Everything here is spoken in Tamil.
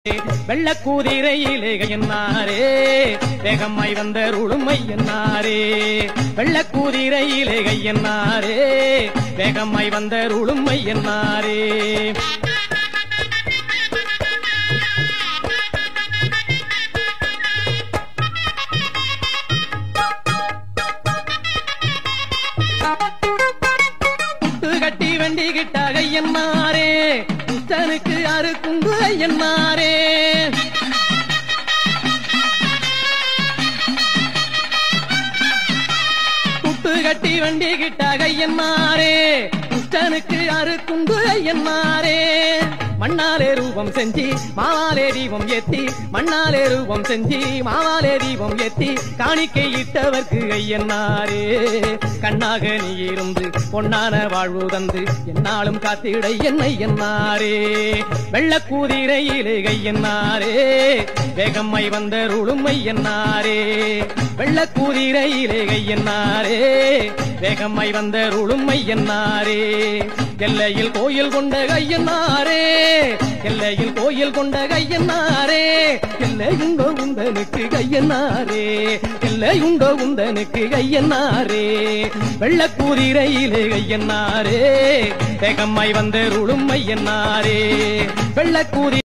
வெள்ளக்கூதிரையிலே என்னாரே வேகமாய் வந்த உளுமை என்னாரே வெள்ளக்கூதிரையிலே என்னாரே வேகமாய் வந்த உளுமை என்னாரே புட்டு கட்டி வண்டி கிட்டாக ஐயன்னாரே புத்தனுக்கு அறுக்குண்டு ஐயன்னாரே புட்டு கட்டி வண்டி கிட்டாக ஐயன்னாரே புத்தனுக்கு அறுக்குண்டு ஐயன்னாரே மண்ணாலே ரூபம் செஞ்சு மாவாலே தீபம் ஏத்தி மண்ணாலே ரூபம் செஞ்சு மாவாலே தீபம் ஏத்தி காணிக்கை இட்டவர்க்கு ஐயன்னாரே கண்ணாக நீ இருந்து பொன்னான வாழ்வு தந்து என்னாலும் காத்திட என்னை என்னாரே வெள்ளக்கூதிரையிலே கையன்னாரே வேகம்மை வந்த ருளுமை என்னாரே வெள்ளக்கூதிரையிலே கையன்னாரே வேகம்மை வந்த ருளுமை என்னாரே எல்லையில் கோயில் கொண்ட கையன்னாரே எல்லையில் கோயில் கொண்ட கையன்னாரே எல்லையுண்டோ உந்தனுக்கு கையன்னாரே எல்லையுண்டோ உந்தனுக்கு கையன்னாரே வெள்ளக்கூதிரையிலே கையன்னாரே வேகம்மாய் வந்த ருளுமை என்னாரே வெள்ளக்கூதி